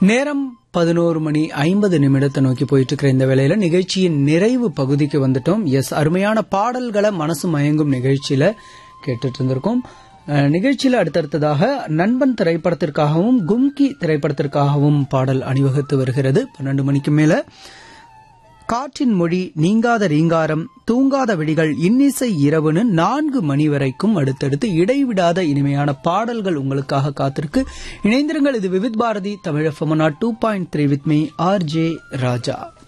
நேரம் பதினோரு மணி ஐம்பது நிமிடத்தை நோக்கி போயிட்டு இருக்கிற இந்த வேளையில நிகழ்ச்சியின் நிறைவு பகுதிக்கு வந்துட்டோம் எஸ் அருமையான பாடல்களை மனசு மயங்கும் நிகழ்ச்சியில கேட்டுட்டு இருந்திருக்கோம் அஹ், நிகழ்ச்சியில அடுத்தடுத்ததாக நண்பன் திரைப்படத்திற்காகவும் கும்கி திரைப்படத்திற்காகவும் பாடல் அணிவகுத்து வருகிறது பன்னெண்டு மணிக்கு மேல காற்றின் மொழி நீங்காத ரீங்காரம் தூங்காத விடிகள் இன்னிசை இரவுன்னு நான்கு மணி வரைக்கும் அடுத்தடுத்து இடைவிடாத இனிமையான பாடல்கள் உங்களுக்காக காத்திருக்கு இணைந்திருங்கள் இது Vividh Bharati Tamil FM two point three with me R J Raja